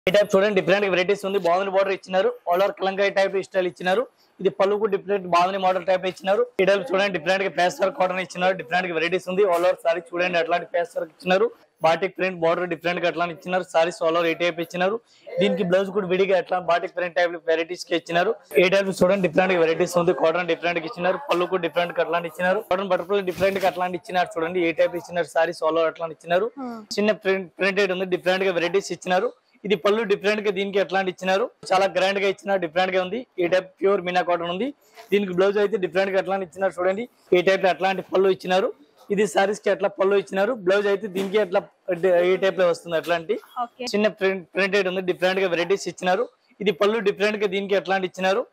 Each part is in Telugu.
ఈ టైప్ చూడండి డిఫరెంట్ వెరైటీస్ ఉంది బాగుంది బార్డర్ ఇచ్చినారు ఆల్ ఓవర్ కలంకాయ టైప్ స్టైల్ ఇచ్చినారు ఇది పళ్ళుకు డిఫరెంట్ బాగుంది మోడల్ టైప్ ఇచ్చినారు ఈ టైప్ చూడండి డిఫరెంట్ గా పేస్ వర్క్ కాటన్ ఇచ్చినారు డిఫరెంట్ గా వెరైటీస్ ఉంది ఆల్ ఓవర్ సారీ చూడండి అట్లాంటి పేస్ వర్క్ ఇచ్చినారు బాటిక్ ప్రింట్ బార్డర్ డిఫరెంట్ గా అట్లా ఇచ్చినారు సారీస్ ఆల్ ఓవర్ ఏ టైప్ ఇచ్చినారు దీనికి బ్లౌజ్ కూడా విడిగా ఎట్లా బాటిక్ ప్రింట్ టైప్ వెరైటీస్ కి ఇచ్చినారు ఏ టైప్ చూడండి డిఫరెంట్ వెరైటీస్ ఉంది కాటన్ డిఫరెంట్ గా ఇచ్చినారు పళ్ళు కూడా డిఫరెంట్ గా అట్లాంటి ఇచ్చినారు కాటన్ బటర్ఫ్లై డిఫరెంట్ గా అట్లాంటి ఇచ్చినారు చూడండి ఏ టైప్ ఇచ్చినారు సారీస్ ఆల్ ఓవర్ అట్లా ఇచ్చినారు చిన్న ప్రింట్ ప్రింటెడ్ ఉంది డిఫరెంట్ గా వెరైటీస్ ఇచ్చినారు ఇది పళ్ళు డిఫరెంట్ గా దీనికి ఎట్లాంటి ఇచ్చినారు చాలా గ్రాండ్ గా ఇచ్చినారు డిఫరెంట్ గా ఉంది ఈ టైప్ ప్యూర్ మీనా కాటన్ ఉంది దీనికి బ్లౌజ్ అయితే డిఫరెంట్ గా ఎట్లాంటి ఇచ్చినారు చూడండి ఈ టైప్ లో అట్లాంటి పళ్ళు ఇచ్చినారు ఇది సారీస్ కి అట్లా పళ్ళు ఇచ్చినారు బ్లౌజ్ అయితే దీనికి అట్లా ఈ టైప్ లో వస్తుంది అట్లాంటి ఓకే చిన్న ప్రింట్ ప్రింటెడ్ ఉంది డిఫరెంట్ గా వెరైటీస్ ఇచ్చినారు ఇది పళ్ళు డిఫరెంట్ గా దీనికి ఎట్లాంటి ఇచ్చినారు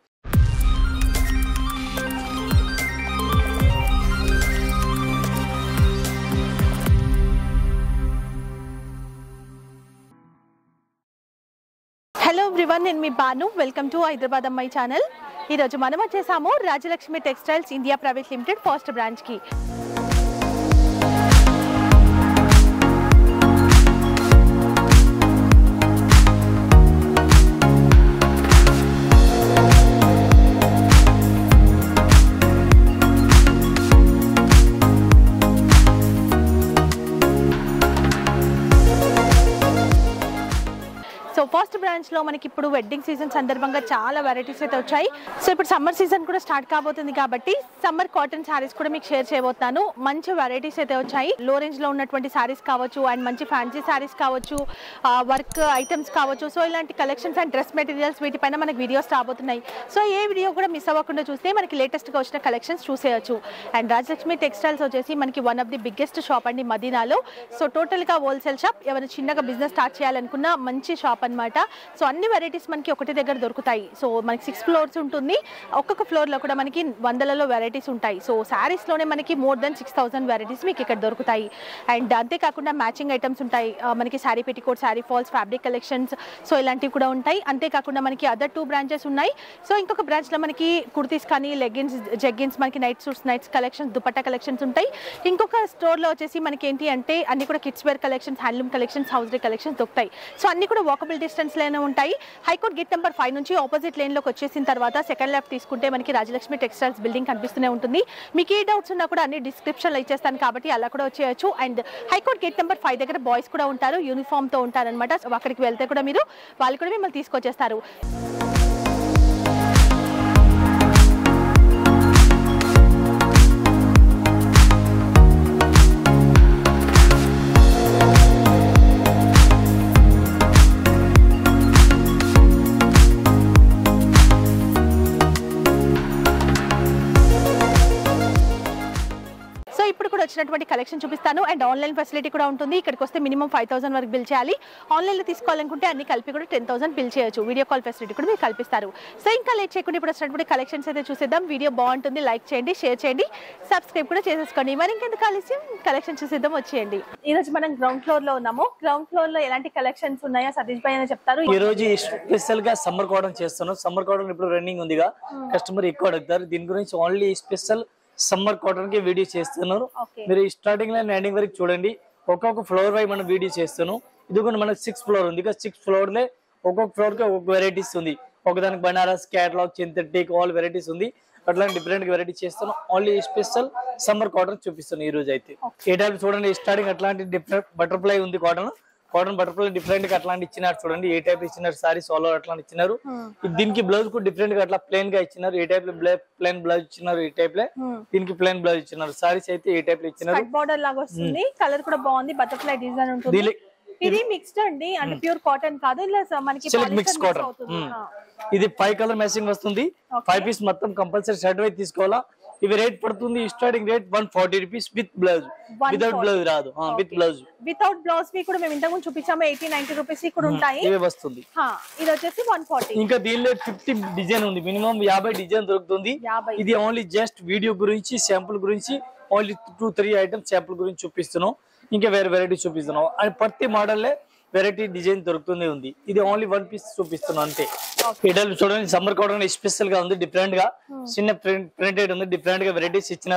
హలో ఎవ్రీవన్ నేను మీ Bhanu welcome to Hyderabad Ammayi channel ఈరోజు మనం వచ్చేసాము Rajalakshmi textiles India private limited first బ్రాంచ్కి సో ఫస్ట్ బ్రాంచ్ లో మనకి ఇప్పుడు వెడ్డింగ్ సీజన్ సందర్భంగా చాలా వెరైటీస్ అయితే వచ్చాయి సో ఇప్పుడు సమ్మర్ సీజన్ కూడా స్టార్ట్ కాబోతుంది కాబట్టి సమ్మర్ కాటన్ శారీస్ కూడా మీకు షేర్ చేయబోతున్నాను మంచి వెరైటీస్ అయితే వచ్చాయి లో రేంజ్ లో ఉన్నటువంటి శారీస్ కావచ్చు అండ్ మంచి ఫ్యాన్సీ శారీస్ కావచ్చు వర్క్ ఐటమ్స్ కావచ్చు సో ఇలాంటి కలెక్షన్స్ అండ్ డ్రెస్ మెటీరియల్స్ వీటిపైన మనకి వీడియోస్ రాబోతున్నాయి సో ఏ వీడియో కూడా మిస్ అవ్వకుండా చూస్తే మనకి లేటెస్ట్ గా వచ్చిన కలెక్షన్స్ చూసేయచ్చు అండ్ రాజలక్ష్మి టెక్స్టైల్స్ వచ్చేసి మనకి one of the biggest shop అండి మదీనాలో సో టోటల్ గా హోల్సేల్ షాప్ ఎవరైనా చిన్నగా బిజినెస్ స్టార్ట్ చేయాలనుకున్న మంచి షాప్ అన్నమాట సో అన్ని వెరైటీస్ మనకి ఒకటి దగ్గర దొరుకుతాయి సో మనకి సిక్స్ ఫ్లోర్స్ ఉంటుంది ఒక్కొక్క ఫ్లోర్ లో కూడా మనకి వందలలో వెరైటీస్ ఉంటాయి సో శారీస్ లోనే మనకి more than six thousand varieties మీకు ఇక్కడ దొరుకుతాయి అండ్ అంతేకాకుండా మ్యాచింగ్ ఐటమ్స్ ఉంటాయి ఆ, మనకి sari petticoat sari falls fabric collections so ఇలాంటివి కూడా ఉంటాయి అంతేకాకుండా మనకి అదర్ టూ బ్రాంచెస్ ఉన్నాయి సో ఇంకొక బ్రాంచ్ లో మనకి కుర్తీస్ కానీ లెగ్గిన్స్ జెగ్గిన్స్ మనకి night suits nights collections dupatta collections ఉంటాయి ఇంకొక స్టోర్ లో వచ్చేసి మనకి ఏంటి అంటే అన్ని కూడా kids wear collections handloom collections house day collections దొరుకుతాయి సో అన్ని కూడా వాకబుల్ డిస్టెన్స్ లోనే ఉంటాయి హైకోర్ట్ గేట్ నెంబర్ ఫైవ్ నుంచి ఆపోజిట్ లేన్ లోకి వచ్చేసిన తర్వాత సెకండ్ లెఫ్ట్ తీసుకుంటే మనకి రాజలక్ష్మి టెక్స్టైల్స్ బిల్డింగ్ కనిపిస్తూనే ఉంటుంది మీకు ఏ డౌట్స్ ఉన్నా కూడా అన్ని డిస్క్రిప్షన్ లో ఇచ్చేస్తాను కాబట్టి అలా కూడా వచ్చేయచ్చు and high court gate number five దగ్గర బాయ్స్ కూడా ఉంటారు యూనిఫామ్ తో ఉంటారనమాట సో అక్కడికి వెళ్తే కూడా మీరు వాళ్ళు కూడా మిమ్మల్ని తీసుకొచ్చేస్తారు సో ఇప్పుడు కూడా వచ్చినటువంటి కలెక్షన్ చూపిస్తాను అండ్ ఆన్లైన్ ఫెసిలిటీ కూడా ఉంటుంది ఇక్కడికి వస్తే మినిమం ఫైవ్ థౌసండ్ వరకు బిల్ చేయాలి ఆన్లైన్లో తీసుకోవాలనుకుంటే అన్ని కలిపి కూడా టెన్ థౌసండ్ బిల్ చేయొచ్చు వీడియో కాల్ ఫెసిలిటీ కూడా మీరు కల్పిస్తారు సో ఇంకా లేట్ చేయకుండా ఇప్పుడు వచ్చినటువంటి కలెక్షన్స్ అయితే చూసేద్దాం వీడియో బాగుంటుంది లైక్ చేయండి షేర్ చేయండి సబ్స్క్రైబ్ కూడా చేసేసుకోండి మరి ఇంకెందుకు కలిసి కలెక్షన్ చూసేద్దాం వచ్చేయండి ఈ రోజు మనం గ్రౌండ్ ఫ్లోర్ లో ఉన్నాము గ్రౌండ్ ఫ్లోర్ లో ఎలాంటి కలెక్షన్స్ ఉన్నాయో సతీష్ భాయ్ అని చెప్తారు ఈ రోజు స్పెషల్ గా సమ్మర్ కాటన్ చేస్తున్నాం సమ్మర్ కాటన్ ఇప్పుడు రన్నింగ్ ఉందిగా కస్టమర్ ఎక్కువ అడుగుతారు దీని గురించి ఓన్లీ స్పెషల్ సమ్మర్ కాటన్ కి వీడియో చేస్తున్నారు ఓకే మీరు స్టార్టింగ్ లో ఎండింగ్ వరకు చూడండి ఒక్కొక్క ఫ్లోర్ వై మనం వీడియో చేస్తాను ఇది కూడా మనకి సిక్స్ ఫ్లోర్ ఉంది ఇక సిక్స్ ఫ్లోర్ లే ఒక్కొక్క ఫ్లోర్ కి ఒక్కొక్క వెరైటీస్ ఉంది ఒకదానికి Banaras catalogue synthetic all varieties ఉంది అట్లా డిఫరెంట్ వెరైటీ చేస్తాను ఓన్లీ స్పెషల్ సమ్మర్ కాటన్ చూపిస్తాను ఈ రోజు అయితే ఏ టైప్ చూడండి స్టార్టింగ్ అట్లాంటి డిఫరెంట్ బటర్ఫ్లై ఉంది కాటన్ కాటన్ బటర్ఫ్లై డిఫరెంట్ గా అట్లాంటి ఇచ్చినారు చూడండి ఏ టైప్ ఇచ్చినారు సారీస్ ఆల్ అట్లా ఇచ్చినారు ఇది దీనికి బ్లౌజ్ కూడా డిఫరెంట్ గా అట్లా ప్లెయిన్ గా ఇచ్చినారు ఏ టైప్ లో ప్లెయిన్ బ్లౌజ్ ఇచ్చినారు ఈ టైప్ లో దీనికి ప్లెయిన్ బ్లౌజ్ ఇచ్చినారు సారీస్ అయితే ఏ టైప్ లో ఇచ్చినారు కట్ బార్డర్ లాగా వస్తుంది కలర్ కూడా బాగుంది బటర్ఫ్లై డిజైన్ ఉంటుంది దీని ఇది మిక్స్డ్ అండి అంటే ప్యూర్ కాటన్ కాదు ఇలా స- మనకి silk polyester mix mix cotton అవుతుంది. ఆ. ఇది ఫైవ్ కలర్ మ్యాచింగ్ వస్తుంది Okay. ఫైవ్ పీస్ మొత్తం కంపల్సరీ షర్ట్ వైపు తీసుకోవాలా ఇవి రేట్ పడుతుంది starting rate one forty rupees with blouse 140. Without blouse రాదు విత్ బ్లౌజ్ వితౌట్ బ్లౌజ్ వి కూడా మేము ఇంతకు ముందు చూపించాము ఎయిటీ నైన్టీ రూపీస్ కూడా ఉంటాయి ఇవే వస్తుంది హా, ఇది వచ్చేసి వన్ ఫార్టీ ఇంకా దీనిలో ఫిఫ్టీ డిజైన్ ఉంది మినిమం యాభై డిజైన్ దొరుకుతుంది యాభై ఇది ఓన్లీ జస్ట్ వీడియో గురించి శాంపుల్ గురించి only two three items sample గురించి చూపిస్తున్నాం ఇంకా వేరే వెరైటీ చూపిస్తున్నాం అండ్ ప్రతి మోడల్ వెరైటీ డిజైన్ దొరుకుతుంది ఉంది ఇది ఓన్లీ వన్ పీస్ చూపిస్తున్నాం అంతే ఇటల్ చూడండి సమ్మర్ కాటన్ స్పెషల్ గా ఉంది డిఫరెంట్ గా చిన్న ప్రింట్ ప్రింటెడ్ ఉంది డిఫరెంట్ గా వెరైటీస్ ఇచ్చినారు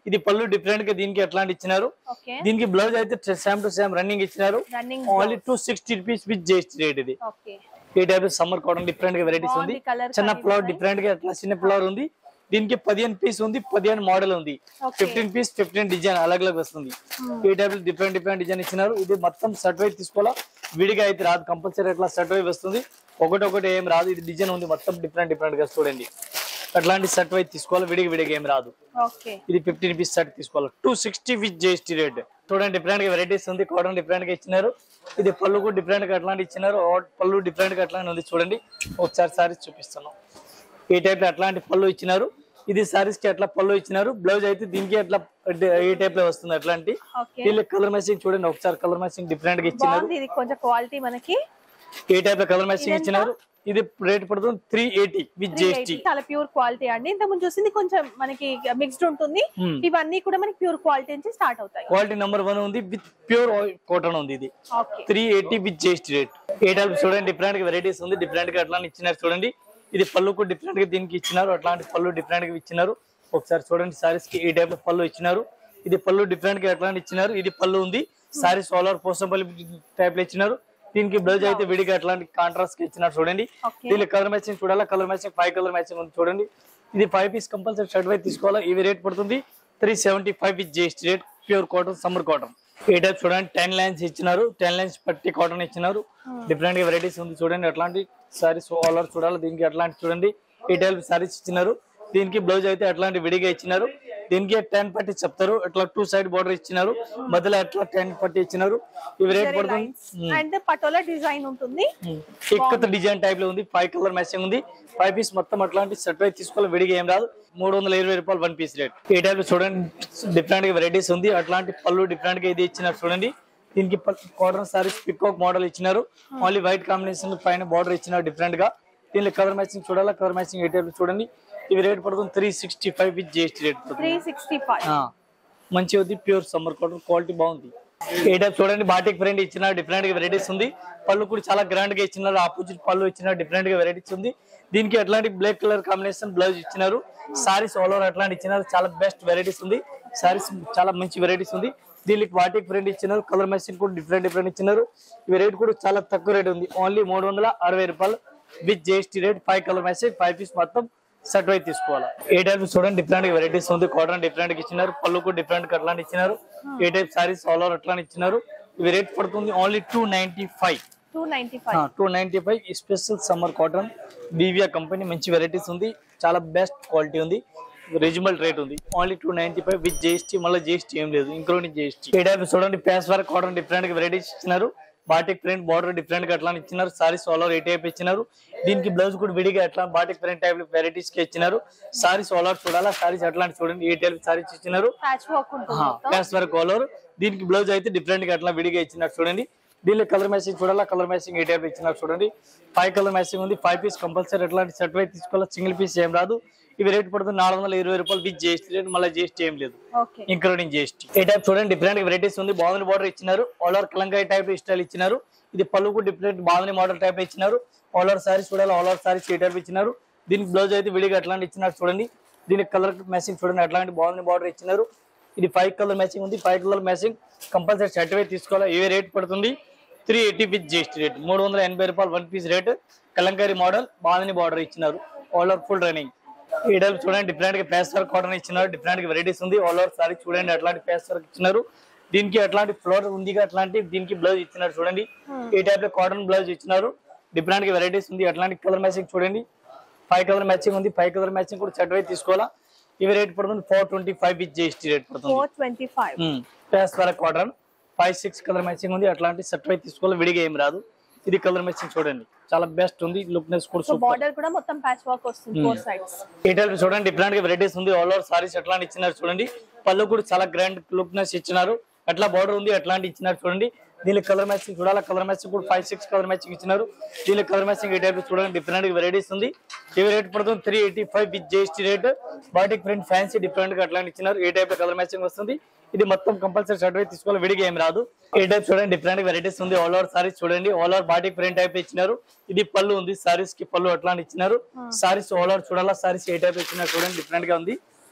ఇది పళ్ళు డిఫరెంట్ గా దీనికి ఎట్లాంటి ఇచ్చినారు ఓకే దీనికి బ్లౌజ్ అయితే సేమ్ టు సేమ్ రన్నింగ్ ఇచ్చినారు running only two sixty rupees with GST rate ఇది ఓకే ఈ టైప్ సమ్మర్ కాటన్ డిఫరెంట్ గా వెరైటీస్ ఉంది బాగుంది colour చిన్న కానీ ఫ్లవర్ design. డిఫరెంట్ గా అట్లా చిన్న ఫ్లవర్ ఉంది దీనికి పదిహేను పీస్ ఉంది పదిహేను మోడల్ ఉంది Okay. Fifteen piece fifteen design అలగ్ అలగ్ వస్తుంది ఈ టైప్ డిఫరెంట్ డిఫరెంట్ డిజైన్ ఇచ్చినారు ఇది మొత్తం సెట్ వైజ్ తీసుకోవాలా విడిగా అయితే రాదు కంపల్సరీ అట్లా సెట్ వైజ్ వస్తుంది ఒకటి ఒకటి ఏం రాదు ఇది డిజైన్ ఉంది మొత్తం డిఫరెంట్ డిఫరెంట్ గా చూడండి అట్లాంటి సెట్ వైజ్ తీసుకోవాలి విడిగా విడిగా ఏం రాదు ఓకే ఇది ఫిఫ్టీన్ పీస్ సెట్ తీసుకోవాలి two sixty with GST rate చూడండి డిఫరెంట్ గా వెరైటీస్ ఉంది కాటన్ డిఫరెంట్ గా ఇచ్చినారు ఇది పళ్ళు కూడా డిఫరెంట్ గా అట్లాంటి ఇచ్చినారు ఆ పళ్ళు డిఫరెంట్ గా అట్లాంటి ఉంది చూడండి ఒకసారి సారీస్ చూపిస్తున్నాం ఈ టైప్ లో అట్లాంటి పళ్ళు ఇచ్చినారు ఇది సారీస్ కి అట్లా పళ్ళు ఇచ్చినారు బ్లౌజ్ అయితే దీనికి అట్లా ఈ టైప్ లో వస్తుంది అట్లాంటి ఓకే వీళ్ళు కలర్ మ్యాచింగ్ చూడండి ఒకసారి కలర్ మ్యాచింగ్ డిఫరెంట్ గా ఇచ్చినారు బాగుంది ఇది కొంచెం క్వాలిటీ మనకి ఏ టైప్ లో కలర్ మ్యాచింగ్ ఇచ్చినారు ఇది రేట్ పడుతుంది త్రీ ఎయిటీ విత్ 380. జిఎస్టీ చాలా ప్యూర్ క్వాలిటీ అండి ఇంత ముందు చూసింది కొంచెం మనకి మిక్స్డ్ ఉంటుంది Hmm. ఇవన్నీ కూడా మనకి ప్యూర్ క్వాలిటీ నుంచి స్టార్ట్ అవుతాయి క్వాలిటీ నెంబర్ వన్ ఉంది విత్ ప్యూర్ కాటన్ ఉంది ఇది okay three eighty with GST rate ఏ టైప్ చూడండి డిఫరెంట్ గా వెరైటీస్ ఉంది డిఫరెంట్ గా అట్లా ఇచ్చినారు చూడండి ఇది పళ్ళుకు డిఫరెంట్ గా దీనికి ఇచ్చినారు అట్లాంటి పళ్ళు డిఫరెంట్ గా ఇచ్చినారు ఒకసారి చూడండి సారీస్ కి ఈ టైప్ లో పళ్ళు ఇచ్చినారు ఇది పళ్ళు డిఫరెంట్ గా అట్లాంటి ఇచ్చినారు ఇది పళ్ళు ఉంది సారీస్ ఆల్ ఓవర్ పోసం పల్లి టైప్ లో ఇచ్చినారు దీనికి బ్లౌజ్ అయితే విడిగా అట్లాంటి కాంట్రాస్ట్ కి ఇచ్చినారు చూడండి ఓకే దీనికి కలర్ మ్యాచింగ్ చూడాలా colour matching five colour matching ఉంది చూడండి ఇది five piece compulsory shirt wise తీసుకోవాలా ఇవి రేట్ పడుతుంది three seventy five with GST rate pure cotton summer cotton ఏ టైప్ చూడండి టెన్ లైన్స్ ఇచ్చినారు టెన్ లైన్స్ పట్టి కాటన్ ఇచ్చినారు డిఫరెంట్ గా వెరైటీస్ ఉంది చూడండి అట్లాంటి సారీస్ ఆల్ ఓవర్ చూడాలి దీనికి అట్లాంటి చూడండి ఈ టైప్ సారీస్ ఇచ్చినారు దీనికి బ్లౌజ్ అయితే అట్లాంటి విడిగా ఇచ్చినారు దీనికి టెన్ పట్టి చెప్తారు ఇట్లా టూ సైడ్ బార్డర్ ఇచ్చినారు మధ్యలో అట్లా టెన్ పట్టి ఇచ్చినారు ఇవి రేట్ పడుతుంది అండ్ పటోలా డిజైన్ ఉంటుంది ఇక్కత డిజైన్ టైప్ లో ఉంది ఫైవ్ కలర్ మ్యాచింగ్ ఉంది ఫైవ్ పీస్ మొత్తం అట్లాంటి సెట్ వైజ్ తీసుకోవాలి విడిగా ఏం రాదు మూడు వందల ఇరవై రూపాయలు వన్ పీస్ రేట్ ఈ టైప్ లో చూడండి డిఫరెంట్ గా వెరైటీస్ ఉంది అట్లాంటి పళ్ళు డిఫరెంట్ గా ఇది ఇచ్చినారు చూడండి దీనికి కాటన్ సారీస్ పికాక్ మోడల్ ఇచ్చినారు ఓన్లీ వైట్ కాంబినేషన్ పైన బార్డర్ ఇచ్చినారు డిఫరెంట్ గా దీనిలో కలర్ మ్యాచింగ్ చూడాలా కలర్ మ్యాచింగ్ ఏ టైప్ లో చూడండి ఇవి రేట్ పడుతుంది three sixty five with GST rate పడుతుంది త్రీ సిక్స్టీ ఫైవ్ ఆ, మంచి ఉంది ప్యూర్ సమ్మర్ కాటన్ క్వాలిటీ బాగుంది ఏ టైప్ చూడండి బాటిక్ ప్రింట్ ఇచ్చిన డిఫరెంట్ గా వెరైటీస్ ఉంది పళ్ళు కూడా చాలా గ్రాండ్ గా ఇచ్చినారు ఆపోజిట్ పళ్ళు ఇచ్చిన డిఫరెంట్ గా వెరైటీస్ ఉంది దీనికి అట్లాంటి బ్లాక్ కలర్ కాంబినేషన్ బ్లౌజ్ ఇచ్చినారు సారీస్ ఆల్ ఓవర్ అట్లాంటి ఇచ్చినారు చాలా బెస్ట్ వెరైటీస్ ఉంది సారీస్ చాలా మంచి వెరైటీస్ ఉంది దీనికి వాటికి ప్రింట్ ఇచ్చినారు కలర్ మ్యాచింగ్ కూడా డిఫరెంట్ డిఫరెంట్ ఇచ్చినారు ఇవి రేట్ కూడా చాలా తక్కువ రేట్ ఉంది ఓన్లీ మూడు వందల అరవై రూపాయలు with GST rate five colour matching five piece మొత్తం సెట్ వైజ్ తీసుకోవాలి ఏ టైప్ చూడండి డిఫరెంట్ వెరైటీస్ ఉంది కాటన్ డిఫరెంట్ గా ఇచ్చినారు పళ్ళుకు డిఫరెంట్ అట్లాంటి ఇచ్చినారు ఏ టైప్ సారీస్ ఆల్ ఓవర్ అట్లాంటి ఇచ్చినారు ఇవి రేట్ పడుతుంది only two ninety five two ninety five two ninety five special summer cotton బీవియా కంపెనీ మంచి వెరైటీస్ ఉంది చాలా బెస్ట్ క్వాలిటీ ఉంది రీజనబుల్ రేట్ ఉంది only two ninety five with GST మళ్ళీ జిఎస్టీ ఏం లేదు ఇంక్లూడింగ్ జిఎస్టీ ఈ టైప్ చూడండి ప్యాస్ వర్క్ కాటన్ డిఫరెంట్ గా వెరైటీస్ ఇచ్చినారు బాటిక్ ప్రింట్ బార్డర్ డిఫరెంట్ గా అట్లా ఇచ్చినారు సారీస్ ఆల్ ఓవర్ ఏ టైప్ ఇచ్చినారు దీనికి బ్లౌజ్ కూడా విడిగా అట్లా బాటిక్ ప్రింట్ టైప్ వెరైటీస్ కి ఇచ్చినారు సారీస్ ఆల్ ఓవర్ చూడాలా సారీస్ అట్లాంటి చూడండి ఏ టైప్ సారీస్ ఇచ్చినారు ప్యాచ్ వర్క్ ఉంటుంది మొత్తం. ప్యాస్ వర్క్ ఆల్ ఓవర్ దీనికి బ్లౌజ్ అయితే డిఫరెంట్ గా అట్లా విడిగా ఇచ్చినారు చూడండి దీనిలో కలర్ మ్యాచింగ్ చూడాలా కలర్ మ్యాచింగ్ ఏ టైప్ ఇచ్చినారు చూడండి ఫైవ్ కలర్ మ్యాచింగ్ ఉంది ఫైవ్ పీస్ కంపల్సరీ అట్లాంటి సెట్ వైజ్ తీసుకోవాలి సింగిల్ పీస్ ఏం రాదు ఇవి రేట్ పడుతుంది నాలుగు వందల ఇరవై రూపాయలు విత్ జిఎస్టీ రేట్ మళ్ళీ జిఎస్టీ ఏం లేదు ఓకే ఇంక్లూడింగ్ జిఎస్టీ ఈ టైప్ చూడండి డిఫరెంట్ వెరైటీస్ ఉంది బాగుంది బార్డర్ ఇచ్చినారు ఆల్ ఓవర్ కలంకాయ టైప్ స్టైల్ ఇచ్చినారు ఇది పళ్ళుకు డిఫరెంట్ బాగుంది మోడల్ టైప్ ఇచ్చినారు ఆల్ ఓవర్ సారీస్ చూడాలి ఆల్ ఓవర్ సారీస్ ఈ టైప్ ఇచ్చినారు దీనికి బ్లౌజ్ అయితే విడిగా అట్లాంటి ఇచ్చినారు చూడండి దీనికి కలర్ మ్యాచింగ్ చూడండి అట్లాంటి బాగుంది బార్డర్ ఇచ్చినారు ఇది ఫైవ్ కలర్ మ్యాచింగ్ ఉంది five colour matching compulsory certificate తీసుకోవాలి ఏ రేట్ పడుతుంది three eighty with GST rate మూడు వందల ఎనభై రూపాయలు one piece rate Kalamkari model బాగుంది బార్డర్ ఇచ్చినారు ఆల్ ఓవర్ ఫుల్ రన్నింగ్ ఈ టైప్ చూడండి డిఫరెంట్ గా పేస్ వర్క్ కాటన్ ఇచ్చినారు డిఫరెంట్ గా వెరైటీస్ ఉంది ఆల్ ఓవర్ సారీ చూడండి అట్లాంటి పేస్ వర్క్ ఇచ్చినారు దీనికి అట్లాంటి ఫ్లోర్ ఉంది అట్లాంటి దీనికి బ్లౌజ్ ఇచ్చినారు చూడండి ఈ టైప్ లో కాటన్ బ్లౌజ్ ఇచ్చినారు డిఫరెంట్ గా వెరైటీస్ ఉంది అట్లాంటి కలర్ మ్యాచింగ్ చూడండి ఫైవ్ కలర్ మ్యాచింగ్ ఉంది ఫైవ్ కలర్ మ్యాచింగ్ కూడా సెట్ వైజ్ తీసుకోవాలా ఇవి రేట్ పడుతుంది four twenty five with GST rate పడుతుంది four twenty five patch work cotton five six colour matching ఉంది అట్లాంటి సెట్ వైజ్ తీసుకోవాలి విడిగా ఏం రాదు ఇది కలర్ మ్యాచింగ్ చూడండి చాలా బెస్ట్ ఉంది లుక్నెస్ కూడా సో సూపర్ బార్డర్ కూడా మొత్తం ప్యాచ్ వర్క్ వస్తుంది ఫోర్ సైడ్స్ డీటెయిల్ చూడండి డిఫరెంట్ గా వెరైటీస్ ఉంది ఆల్ ఓవర్ సారీస్ ఎట్లాంటి ఇచ్చినారు చూడండి పళ్ళు కూడా చాలా గ్రాండ్ లుక్నెస్ ఇచ్చినారు అట్లా బార్డర్ ఉంది అట్లాంటి ఇచ్చినారు చూడండి దీనికి కలర్ మ్యాచింగ్ చూడాలి కలర్ మ్యాచింగ్ కూడా ఫైవ్ సిక్స్ కలర్ మ్యాచింగ్ ఇచ్చినారు దీనికి కలర్ మ్యాచింగ్ ఈ టైప్ చూడండి డిఫరెంట్ గా వెరైటీస్ ఉంది ఇవి రేట్ పడుతుంది three eighty five with GST rate batik print fancy different గా అట్లాంటి ఇచ్చినారు ఏ టైప్ కలర్ మ్యాచింగ్ వస్తుంది ఇది మొత్తం కంపల్సరీ సర్టిఫికేట్ తీసుకోవాలి విడిగా ఏం రాదు ఏ టైప్ చూడండి డిఫరెంట్ వెరైటీస్ ఉంది ఆల్ ఓవర్ సారీస్ చూడండి all over batik print type ఇచ్చినారు ఇది పళ్ళు ఉంది సారీస్ కి పళ్ళు అట్లా ఇచ్చినారు సారీస్ ఆల్ ఓవర్ చూడాలా సారీస్ ఏ టైప్ ఇచ్చినారు చూడండి డిఫరెంట్ గా ఉంది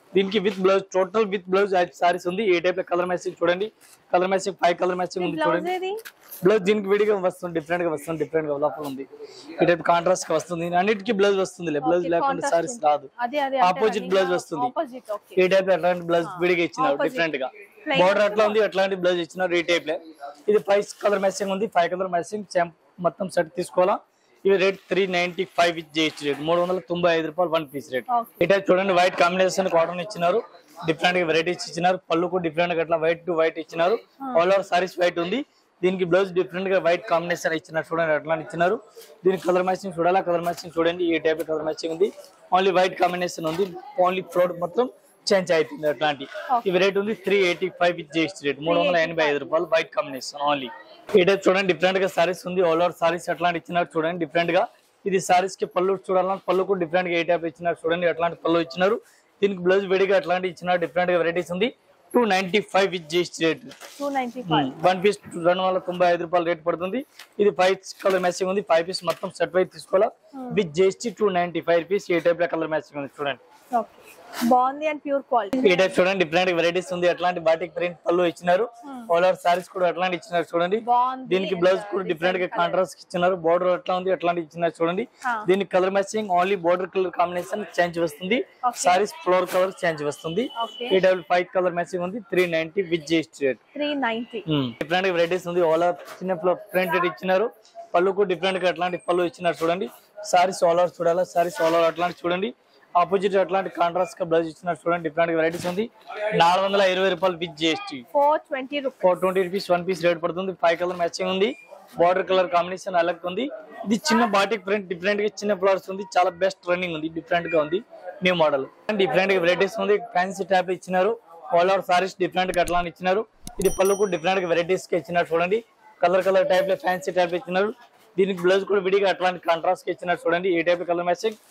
దీనికి with blouse total with blouse saris ఉంది ఏ టైప్ లో కలర్ మ్యాచింగ్ చూడండి colour matching five colour matching ఉంది బ్లౌజ్ చూడండి ఏది బ్లౌజ్ దీనికి విడిగా వస్తుంది డిఫరెంట్ గా వస్తుంది డిఫరెంట్ గా లోపల ఉంది ఈ టైప్ కాంట్రాస్ట్ గా వస్తుంది అన్నిటికీ బ్లౌజ్ వస్తుంది బ్లౌజ్ Okay, లేకుండా contrast సారీస్ ఉంది. రాదు అదే అదే ఆపోజిట్ బ్లౌజ్ వస్తుంది ఆపోజిట్ ఓకే ఈ టైప్ అట్లాంటి బ్లౌజ్ విడిగా ఇచ్చినారు opposite. డిఫరెంట్ గా Plain బోర్డర్ అట్లా ఉంది అట్లాంటి బ్లౌజ్ ఇచ్చినారు ఈ టైప్ లో ఇది ఫైవ్ కలర్ మ్యాచింగ్ ఉంది ఫైవ్ కలర్ మ్యాచింగ్ మొత్తం సెట్ తీసుకోవాలా ఇవి rate three ninety five with GST rate మూడు వందల తొంభై ఐదు రూపాయలు వన్ పీస్ రేట్ Okay. ఈ టైప్ చూడండి వైట్ కాంబినేషన్ కాటన్ ఇచ్చినారు డిఫరెంట్ గా వెరైటీస్ ఇచ్చినారు పళ్ళుకు డిఫరెంట్ గా అట్లా వైట్ టు వైట్ ఇచ్చినారు ఆల్ ఓవర్ సారీస్ వైట్ ఉంది దీనికి బ్లౌజ్ డిఫరెంట్ గా వైట్ కాంబినేషన్ ఇచ్చినారు చూడండి అట్లా ఇచ్చినారు దీనికి కలర్ మ్యాచింగ్ చూడాలా కలర్ మ్యాచింగ్ చూడండి ఈ టైప్ కలర్ మ్యాచింగ్ ఉంది ఓన్లీ వైట్ కాంబినేషన్ ఉంది ఓన్లీ ఫ్లోర్ మొత్తం చేంజ్ అవుతుంది అట్లాంటి ఇవి రేట్ ఉంది three eighty five with GST rate మూడు వందల ఎనభై ఐదు రూపాయలు వైట్ కాంబినేషన్ ఓన్లీ ఈ టైప్ చూడండి డిఫరెంట్ గా సారీస్ ఉంది ఆల్ ఓవర్ సారీస్ అట్లాంటి ఇచ్చినారు చూడండి డిఫరెంట్ గా ఇది సారీస్ కి పళ్ళు చూడాలన్నా పళ్ళుకు డిఫరెంట్ గా ఏ టైప్ ఇచ్చినారు చూడండి అట్లాంటి పళ్ళు ఇచ్చినారు దీనికి బ్లౌజ్ విడిగా అట్లాంటి ఇచ్చినారు డిఫరెంట్ గా వెరైటీస్ ఉంది two ninety five with GST rate two ninety five one piece రెండు వందల తొంభై ఐదు రూపాయలు రేట్ పడుతుంది ఇది ఫైవ్ కలర్ మ్యాచింగ్ ఉంది ఫైవ్ పీస్ మొత్తం సెట్ వైజ్ తీసుకోవాలా with GST two ninety five rupees ఏ టైప్ లో కలర్ మ్యాచింగ్ ఉంది చూడండి ఓకే బాగుంది అండ్ ప్యూర్ క్వాలిటీ ఈ టైప్ చూడండి డిఫరెంట్ వెరైటీస్ ఉంది అట్లాంటి బాటిక్ ప్రింట్ పళ్ళు ఇచ్చినారు ఆల్ ఓవర్ సారీస్ కూడా అట్లాంటి ఇచ్చినారు చూడండి బాగుంది దీనికి బ్లౌజ్ కూడా డిఫరెంట్ గా కాంట్రాస్ట్ ఇచ్చినారు బోర్డర్ ఎట్లా ఉంది అట్లాంటి ఇచ్చినారు చూడండి Ah. దీనికి colour matching only border colour combination change వస్తుంది Okay. Saris floor colour change వస్తుంది Okay. ఈ డబుల్ ఫైవ్ కలర్ మ్యాచింగ్ ఉంది three ninety with GST rate three ninety different varieties ఉంది ఆల్ ఓవర్ చిన్న ప్రింటెడ్ ఇచ్చినారు పళ్ళుకు డిఫరెంట్ గా అట్లాంటి పళ్ళు ఇచ్చినారు చూడండి సారీస్ ఆల్ ఓవర్ చూడాలా సారీస్ ఆల్ ఓవర్ అట్లాంటి చూడండి ఆపోజిట్ అట్లాంటి కాంట్రాస్ట్ గా బ్లౌజ్ ఇచ్చినారు చూడండి డిఫరెంట్ వెరైటీస్ ఉంది నాలుగు వందల ఇరవై రూపాయలు with GST four twenty rupees four twenty rupees one piece rate పడుతుంది ఫైవ్ కలర్ మ్యాచింగ్ ఉంది బార్డర్ కలర్ కాంబినేషన్ అలగ్ ఉంది ఇది చిన్న బాటిక్ ప్రింట్ డిఫరెంట్ గా చిన్న ఫ్లవర్స్ ఉంది చాలా బెస్ట్ రన్నింగ్ ఉంది డిఫరెంట్ గా ఉంది న్యూ మోడల్ డిఫరెంట్ గా వెరైటీస్ ఉంది ఫ్యాన్సీ టైప్ ఇచ్చినారు ఆల్ ఓవర్ సారీస్ డిఫరెంట్ గా అట్లా ఇచ్చినారు ఇది పళ్ళుకు డిఫరెంట్ గా వెరైటీస్ గా ఇచ్చినారు చూడండి కలర్ కలర్ టైప్ లో ఫ్యాన్సీ టైప్ ఇచ్చినారు దీనికి బ్లౌజ్ కూడా విడిగా అట్లాంటి కాంట్రాస్ట్ గా ఇచ్చినారు చూడండి ఈ టైప్ కలర్ మ్యాచింగ్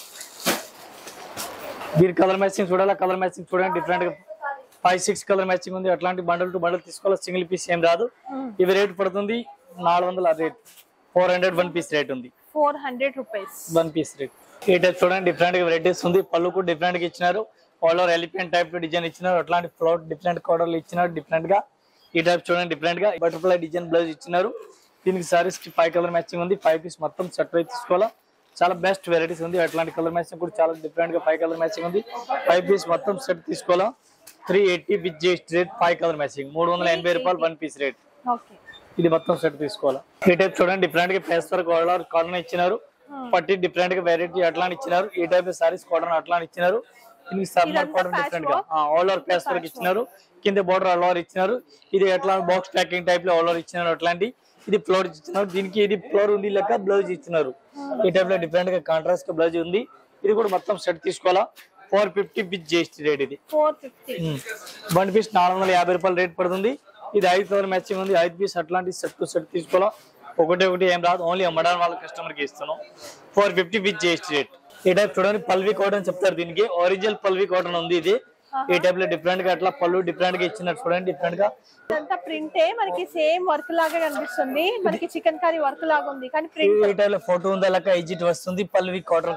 దీని కలర్ మ్యాచింగ్ చూడాలా కలర్ మ్యాచింగ్ చూడండి డిఫరెంట్ గా ఫైవ్ సిక్స్ కలర్ మ్యాచింగ్ ఉంది అట్లాంటి బండల్ టు బండల్ తీసుకోవాలి సింగిల్ పీస్ ఏం రాదు ఇవి రేట్ పడుతుంది నాలుగు వందల rate four hundred one piece rate ఉంది four hundred rupees one piece rate ఈ టైప్ చూడండి డిఫరెంట్ గా వెరైటీస్ ఉంది పళ్ళుకు డిఫరెంట్ గా ఇచ్చినారు all over elephant type design ఇచ్చినారు అట్లాంటి ఫ్లోట్ డిఫరెంట్ కలర్లు ఇచ్చినారు డిఫరెంట్ గా ఈ టైప్ చూడండి డిఫరెంట్ గా బటర్ఫ్లై డిజైన్ బ్లౌజ్ ఇచ్చినారు దీనికి సారీస్ కి ఫైవ్ కలర్ మ్యాచింగ్ ఉంది ఫైవ్ పీస్ మొత్తం సెట్ వైజ్ తీసుకోవాలా చాలా బెస్ట్ వెరైటీస్ ఉంది అట్లాంటి కలర్ మ్యాచింగ్ కూడా చాలా డిఫరెంట్ గా ఫైవ్ కలర్ మ్యాచింగ్ ఉంది ఫైవ్ పీస్ మొత్తం సెట్ తీసుకోవాలా three eighty with GST rate five colour matching మూడు వందల ఎనభై రూపాయలు వన్ పీస్ రేట్ ఓకే ఇది మొత్తం సెట్ తీసుకోవాలా ఈ టైప్ చూడండి డిఫరెంట్ గా పేస్తారు కోడర్ కాటన్ ఇచ్చినారు పట్టి డిఫరెంట్ గా వెరైటీ అట్లా ఇచ్చినారు ఈ టైప్ సారీస్ కోడన్ అట్లా ఇచ్చినారు దీనికి సమ్మర్ ఇదంతా కోడన్ patch డిఫరెంట్ గా work? ఆల్ ఓవర్ పేస్ వర్క్ ఇచ్చినారు కింద బోర్డర్ ఆల్ ఓవర్ ఇచ్చినారు ఇది ఎట్లా బాక్స్ ప్యాకింగ్ టైప్ లో ఆల్ ఓవర్ ఇచ్చినారు అట్లాంటి ఇది ఫ్లోర్ ఇచ్చినారు దీనికి ఇది ఫ్లోర్ ఉంది లెక్క బ్లౌజ్ ఇచ్చినారు ఈ టైప్ లో డిఫరెంట్ గా కాంట్రాస్ట్ గా బ్లౌజ్ ఉంది ఇది కూడా మొత్తం సెట్ తీసుకోవాలా four fifty with GST rate ఇది ఫోర్ ఫిఫ్టీ వన్ పీస్ నాలుగు వందల యాభై రూపాయలు రేట్ పడుతుంది ఇది ఐదు కలర్ మ్యాచింగ్ ఉంది ఐదు పీస్ అట్లాంటి సెట్ టు సెట్ తీసుకోవాలా ఒకటి ఒకటి ఏం రాదు ఓన్లీ అమ్మడానికి వాళ్ళ కస్టమర్ కి ఇస్తున్నాం four fifty with GST rate ఈ టైప్ చూడండి పల్వి కాటన్ చెప్తారు దీనికి ఒరిజినల్ పల్వి కాటన్ ఉంది ఇది ఈ టైప్ లో డిఫరెంట్ గా అట్లా పళ్ళు డిఫరెంట్ గా ఇచ్చినారు చూడండి డిఫరెంట్ గా ఇదంతా ప్రింటే మనకి సేమ్ వర్క్ లాగా కనిపిస్తుంది మనకి చికెన్ కర్రీ వర్క్ లాగా ఉంది కానీ ప్రింట్ ఈ టైప్ లో ఫోటో ఉందా లెక్క ఎగ్జిట్ వస్తుంది పల్వి కాటన్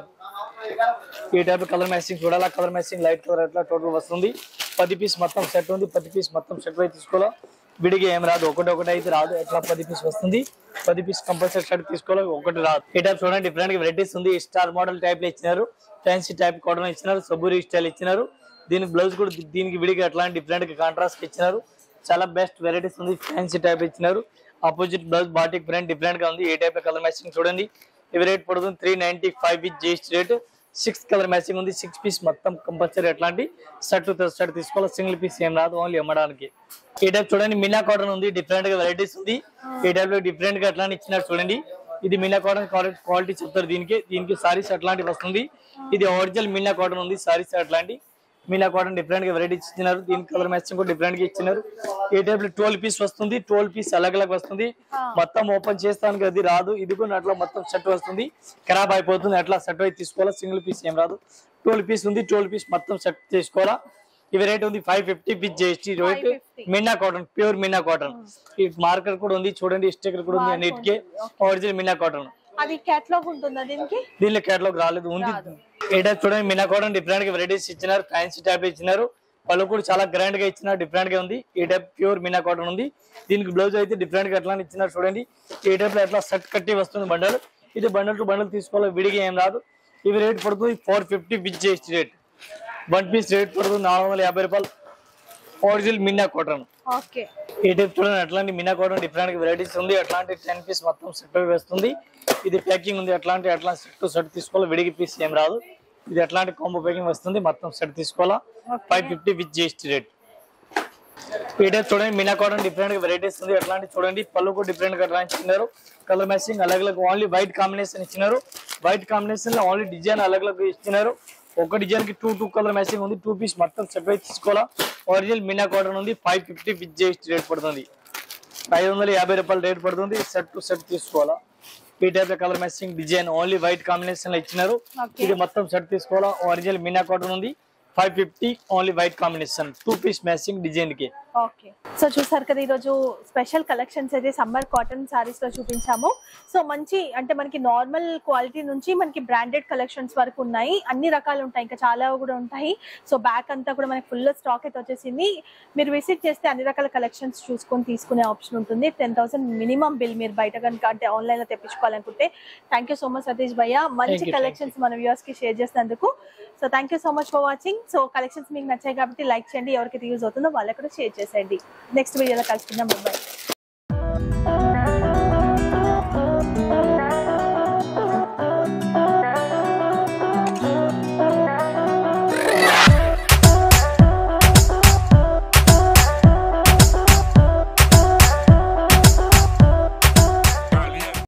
ఈ టైప్ కలర్ మ్యాచింగ్ చూడాలా కలర్ మ్యాచింగ్ లైట్ కలర్ అట్లా టోటల్ వస్తుంది పది పీస్ మొత్తం సెట్ ఉంది పది పీస్ మొత్తం సెట్ అయితే తీసుకోవాలా విడిగా ఏం రాదు ఒకటి ఒకటి అయితే రాదు ఎట్లా పది పీస్ వస్తుంది పది పీస్ కంపల్సరీ షర్ట్ తీసుకోవాలి ఒకటి రాదు ఈ టైప్ చూడండి డిఫరెంట్ గా వెరైటీస్ ఉంది స్టార్ మోడల్ టైప్ లో ఇచ్చినారు ఫ్యాన్సీ టైప్ కాటన్ ఇచ్చినారు సబూరి స్టైల్ ఇచ్చినారు దీనికి బ్లౌజ్ కూడా దీ- దీనికి విడిగా అట్లాంటి డిఫరెంట్ గా కాంట్రాస్ట్ ఇచ్చినారు చాలా బెస్ట్ వెరైటీస్ ఉంది ఫ్యాన్సీ టైప్ ఇచ్చినారు opposite blouse batik print different గా ఉంది ఏ టైప్ కలర్ మ్యాచింగ్ చూడండి ఇవి రేట్ పడుతుంది three ninety five with GST rate six colour matching ఉంది సిక్స్ పీస్ మొత్తం కంపల్సరీ అట్లాంటి షర్ట్ షర్ట్ తీసుకోవాలి సింగిల్ పీస్ ఏం రాదు ఓన్లీ అమ్మడానికి ఈ టైప్ చూడండి మీనా కాటన్ ఉంది డిఫరెంట్ గా వెరైటీస్ ఉంది ఈ టైప్ లో డిఫరెంట్ గా అట్లాంటి ఇచ్చినారు చూడండి ఇది మీనా కాటన్ క్వాలిటీ చెప్తారు దీనికి దీనికి సారీస్ అట్లాంటివి వస్తుంది ఇది ఒరిజినల్ మీనా కాటన్ ఉంది సారీస్ అట్లాంటి మీనా కాటన్ డిఫరెంట్ గా వెరైటీస్ ఇచ్చినారు దీని కలర్ మ్యాచింగ్ కూడా డిఫరెంట్ గా ఇచ్చినారు ఏ టైప్ లో ట్వెల్వ్ పీస్ వస్తుంది ట్వెల్వ్ పీస్ అలగ్ అలగ్ వస్తుంది మొత్తం ఓపెన్ చేస్తానికి అది రాదు ఇది కూడా అట్లా మొత్తం సెట్ వస్తుంది ఖరాబ్ అయిపోతుంది అట్లా సెట్ అయితే తీసుకోవాలా సింగిల్ పీస్ ఏం రాదు ట్వెల్వ్ పీస్ ఉంది ట్వెల్వ్ పీస్ మొత్తం సెట్ తీసుకోవాలా ఇవి రేట్ ఉంది five fifty piece GST rate 550. Meena cotton pure Meena cotton ఈ మార్కర్ కూడా ఉంది చూడండి స్టిక్కర్ కూడా ఉంది అన్నిటికీ ఒరిజినల్ మీనా కాటన్ అది కేటలాగ్ ఉంటుందా దీనికి దీనిలో కేటలాగ్ రాలేదు ఉంది ఈ టైప్ చూడండి మినా కాటన్ డిఫరెంట్ గా వెరైటీస్ ఇచ్చినారు ఫ్యాన్సీ టైప్ ఇచ్చినారు పళ్ళు కూడా చాలా గ్రాండ్ గా ఇచ్చినారు డిఫరెంట్ గా ఉంది ఈ టైప్ ప్యూర్ మినా కాటన్ ఉంది దీనికి బ్లౌజ్ అయితే డిఫరెంట్ గా ఎట్లా ఇచ్చినారు చూడండి ఈ టైప్ లో ఎట్లా సెట్ కట్టి వస్తుంది బండల్ ఇది బండల్ టు బండల్ తీసుకోవాలి విడిగా ఏం రాదు ఇవి రేట్ పడుతుంది four fifty with GST rate one piece rate పడుతుంది నాలుగు వందల యాభై రూపాయలు ఒరిజినల్ మిన్నా కాటన్ ఓకే ఈ టైప్ చూడండి అట్లాంటి మినా కాటన్ డిఫరెంట్ వెరైటీస్ ఉంది అట్లాంటి టెన్ పీస్ మొత్తం సెట్ వేస్తుంది ఇది ప్యాకింగ్ ఉంది అట్లాంటి అట్లా సెట్ టు సెట్ తీసుకోవాలి విడిగి పీస్ ఏం రాదు ఇది అట్లాంటి కాంబో ప్యాకింగ్ వస్తుంది మొత్తం సెట్ తీసుకోవాలా five fifty with GST rate ఈ టైప్ చూడండి మినా కాటన్ డిఫరెంట్ వెరైటీస్ ఉంది అట్లాంటి చూడండి పళ్ళు కూడా డిఫరెంట్ గా ఇచ్చినారు కలర్ మ్యాచింగ్ అలగ్ అలగ్ ఓన్లీ వైట్ కాంబినేషన్ ఇచ్చినారు వైట్ కాంబినేషన్ లో ఓన్లీ డిజైన్ అలగ్ అలగ్ ఇచ్చినారు ఒక డిజైన్ కి టూ టూ కలర్ మ్యాచింగ్ ఉంది టూ పీస్ మొత్తం సెపరేట్ తీసుకోవాలా ఒరిజినల్ మినా కాటన్ ఉంది five fifty with GST rate పడుతుంది ఐదు వందల యాభై రూపాయలు రేట్ పడుతుంది సెట్ టు సెట్ తీసుకోవాలా ఈ type colour matching design only white combination లో ఇచ్చినారు Okay. ఇది మొత్తం సెట్ తీసుకోవాలా ఒరిజినల్ మినా కాటన్ ఉంది five fifty only white combination two piece matching design కి ఓకే సో చూసారు కదా ఈరోజు స్పెషల్ కలెక్షన్స్ అయితే సమ్మర్ కాటన్ సారీస్ లో చూపించాము సో మంచి అంటే మనకి నార్మల్ క్వాలిటీ నుంచి మనకి బ్రాండెడ్ కలెక్షన్స్ వరకు ఉన్నాయి అన్ని రకాలు ఉంటాయి ఇంకా చాలా కూడా ఉంటాయి సో బ్యాక్ అంతా కూడా మనకి ఫుల్ స్టాక్ అయితే వచ్చేసింది మీరు విజిట్ చేస్తే అన్ని రకాల కలెక్షన్స్ చూసుకొని తీసుకునే ఆప్షన్ ఉంటుంది టెన్ థౌసండ్ మినిమం బిల్ మీరు బయట కనుక అంటే ఆన్లైన్ లో తెప్పించుకోవాలనుకుంటే thank you so much Satish భయ్య మంచి Thank you, thank కలెక్షన్స్ మన వ్యూవర్స్ కి షేర్ చేసినందుకు so thank you so much for watching so collections మీకు నచ్చాయి కాబట్టి లైక్ చేయండి ఎవరికి యూజ్ అవుతుందో వాళ్ళకి కూడా షేర్ చేసేయండి నెక్స్ట్ వీడియోలో కలుసుకుందాం బాయ్